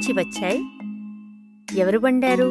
నుంచి వచ్చాయి ఎవరు వండారు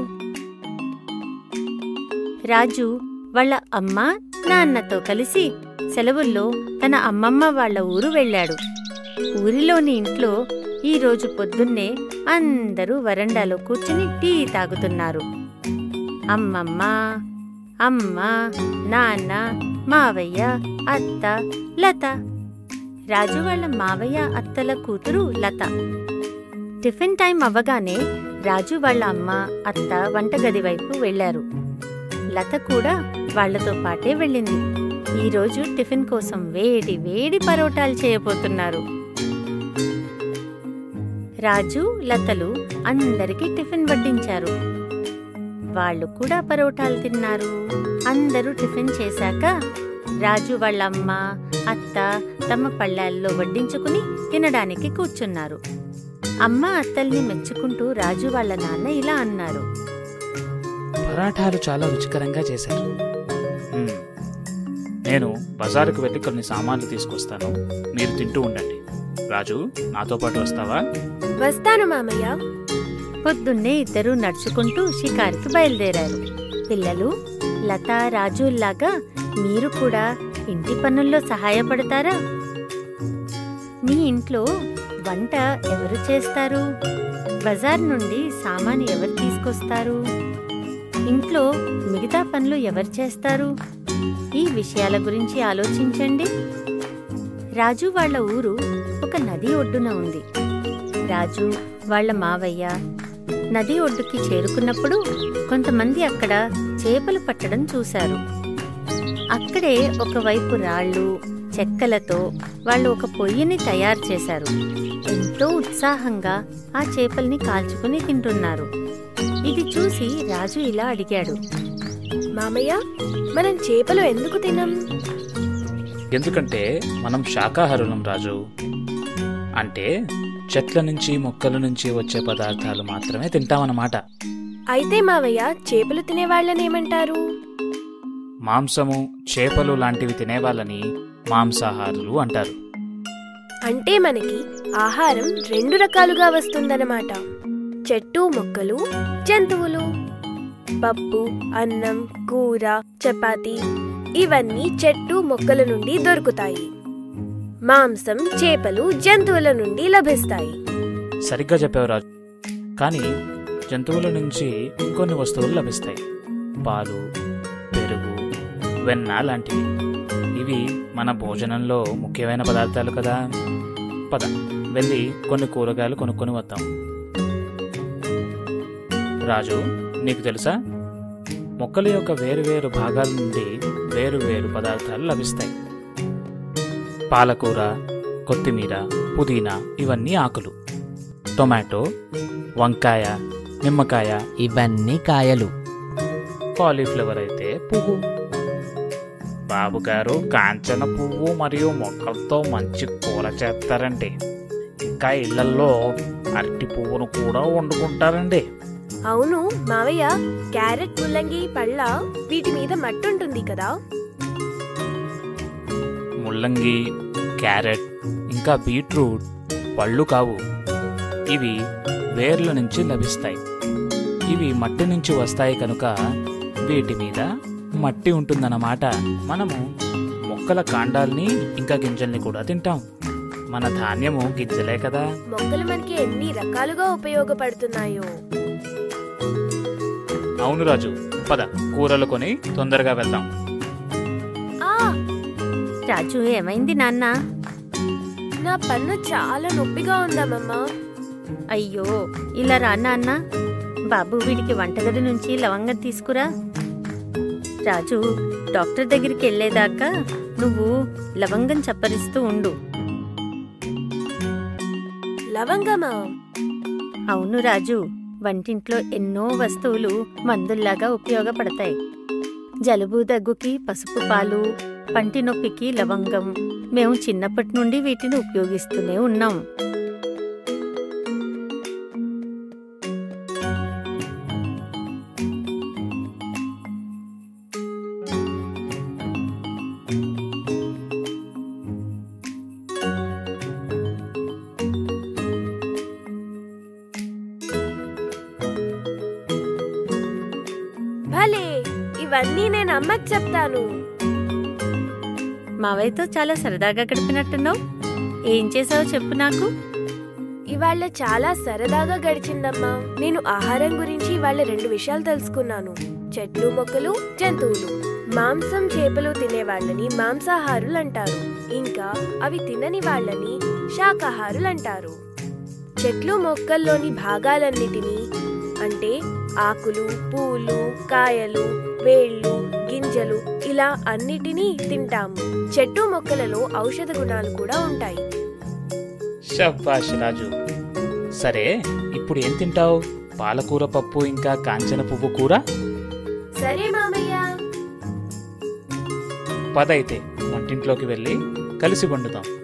రాజు వాళ్ళ అమ్మ నాన్నతో కలిసి సెలవుల్లో తన అమ్మమ్మ వాళ్ళ ఊరు వెళ్ళాడు ఊరిలోని ఇంట్లో ఈ రోజు పొద్దున్నే అందరూ వరండాలో కూర్చుని టీ తాగుతున్నారు అమ్మమ్మ అమ్మ నాన్న మావయ్య అత్త లత రాజు వాళ్ళ మావయ్య అత్తల కూతురు లత టిఫిన్ టైం అవ్వగానే రాజు వాళ్ళ అమ్మ అత్త వంటగది వైపు వెళ్లారు లత కూడా వాళ్లతో పాటే వెళ్ళింది ఈరోజు టిఫిన్ కోసం వేడి వేడి పరోటాలు చేయబోతున్నారు రాజు లతలు అందరికీ టిఫిన్ వడ్డించారు వాళ్ళు కూడా పరోటాలు తిన్నారు అందరూ టిఫిన్ చేశాక రాజు వాళ్ళ అమ్మ అత్త తమ పళ్ళాల్లో వడ్డించుకుని తినడానికి కూర్చున్నారు అమ్మ అత్తల్ని మెచ్చుకుంటూ రాజు వాళ్ళ నాన్న ఇలా అన్నారు పరాఠాలు చాలా రుచికరంగా చేశారు మ్మ్. నేను బజారుకు వెళ్ళి కొన్ని సామాన్లు తీసుకొస్తాను మీరు తింటూ ఉండండి రాజు నాతో పాటు వస్తావా వస్తాను మామయ్య పొద్దున్నే ఇద్దరూ నడుచుకుంటూ షికారుకి బయలుదేరారు పిల్లలు లతా రాజుల్లాగా మీరు కూడా ఇంటి పనుల్లో సహాయపడతారా మీ ఇంట్లో వంట ఎవరు చేస్తారు బజార్ నుండి సామాను ఎవరు తీసుకొస్తారు ఇంట్లో మిగతా పనులు ఎవరు చేస్తారు ఈ విషయాల గురించి ఆలోచించండి రాజు వాళ్ళ ఊరు ఒక నది ఒడ్డున ఉంది రాజు వాళ్ళ మావయ్య నది ఒడ్డుకి చేరుకున్నప్పుడు కొంతమంది అక్కడ చేపలు పట్టడం చూశారు అక్కడే ఒకవైపు రాళ్ళు చెక్కలతో వాళ్ళు ఒక పొయ్యిని తయారు చేశారు ఎంతో ఉత్సాహంగా ఆ చేపల్ని కాల్చుకుని తింటున్నారు ఇది చూసి రాజు ఇలా అడిగాడు మామయ్య మనం చేపలు ఎందుకు తినం ఎందుకంటే మనం శాకాహారులం రాజు అంటే చెట్ల నుంచి మొక్కల నుంచి వచ్చే పదార్థాలు మాత్రమే తింటామన్నమాట అయితే మావయ్య చేపలు తినే వాళ్ళనేమంటారు మాంసము చేపలు లాంటివి తినేవాళ్ళని మాంసాహారులు అంటారు అంటే మనకి ఆహారం రెండు రకాలుగా వస్తుందన్నమాట చెట్టు మొక్కలు జంతువులు పప్పు అన్నం కూర చపాతి ఇవన్నీ చెట్టు మొక్కల నుండి దొరుకుతాయి మాంసం చేపలు జంతువుల నుండి లభిస్తాయి సరిగ్గా చెప్పావు రాజు కానీ జంతువుల నుంచి ఇంకొన్ని వస్తువులు లభిస్తాయి పాలు పెరుగు వెన్న లాంటివి ఇవి మన భోజనంలో ముఖ్యమైన పదార్థాలు కదా పద వెళ్ళి కొన్ని కూరగాయలు కొనుక్కొని వద్దాం రాజు నీకు తెలుసా మొక్కల యొక్క వేరువేరు భాగాల నుండి వేరువేరు పదార్థాలు లభిస్తాయి పాలకూర కొత్తిమీర పుదీనా ఇవన్నీ ఆకులు టొమాటో వంకాయ నిమ్మకాయ ఇవన్నీ కాయలు కాలీఫ్లవర్ అయితే పువ్వు బాబు గారు కాంచన పువ్వు మరియు మొక్కలతో మంచి కూర చేస్తారండి ఇంకా ఇళ్లల్లో అరటి పువ్వును కూడా వండుకుంటారండి అవును మావయ్య క్యారెట్ ముల్లంగి పళ్ళ వీటి మీద మట్టి ఉంటుంది కదా ముల్లంగి క్యారెట్ ఇంకా బీట్రూట్ పళ్ళు కావు ఇవి వేర్ల నుంచి లభిస్తాయి ఇవి మట్టి నుంచి వస్తాయి కనుక వీటి మీద మట్టి ఉంటుందన్నమాట మనము మొక్కల కాండాల్ని ఇంకా గింజల్ని కూడా తింటాం మన ధాన్యము గింజలే కదా మొక్కలు మనకి ఎన్ని రకాలుగా ఉపయోగపడుతున్నాయో అవును రాజు పద కూరలు కొని తొందరగా వెళ్దాం ఆ రాజు ఏమైంది నాన్నా నా పన్ను చాలా నొప్పిగా ఉందమ్మమ్మా అయ్యో ఇలా రా నాన్న బాబు వీడికి వంటగది నుంచి లవంగం తీసుకురా రాజు డాక్టర్ దగ్గరికి వెళ్ళేదాకా నువ్వు లవంగం చప్పరిస్తూ ఉండు లవంగమా అవును రాజు వంటింట్లో ఎన్నో వస్తువులు మందుల్లాగా ఉపయోగపడతాయి జలుబు దగ్గుకి పసుపు పాలు పంటి నొప్పికి లవంగం మేము చిన్నప్పటి నుండి వీటిని ఉపయోగిస్తూనే ఉన్నాం ఇవన్నీ నేను అమ్మకి చెప్తాను మావయ్యతో చాలా సరదాగా గడిపినట్టున్నావు ఏం చేసావో చెప్పు నాకు ఇవాళ చాలా సరదాగా గడిచిందమ్మా నేను ఆహారం గురించి ఇవాళ రెండు విషయాలు తెలుసుకున్నాను చెట్లు మొక్కలు జంతువులు మాంసం చేపలు తినే వాళ్ళని మాంసాహారులు అంటారు ఇంకా అవి తినని వాళ్ళని శాకాహారులు అంటారు చెట్లు మొక్కల్లోని భాగాలన్నిటినీ అంటే ఆకులు పూలు కాయలు వేళ్ళు గింజలు ఇలా అన్నిటినీ తింటాము చెట్టు మొక్కలలో ఔషధ గుణాలు కూడా ఉంటాయి షబ్బాష్ రాజు సరే ఇప్పుడు ఏం తింటావు పాలకూర పప్పు ఇంకా కాంచన పువ్వు కూర సరే మామయ్య పదైతే వంటింట్లోకి వెళ్ళి కలిసి వండుదాం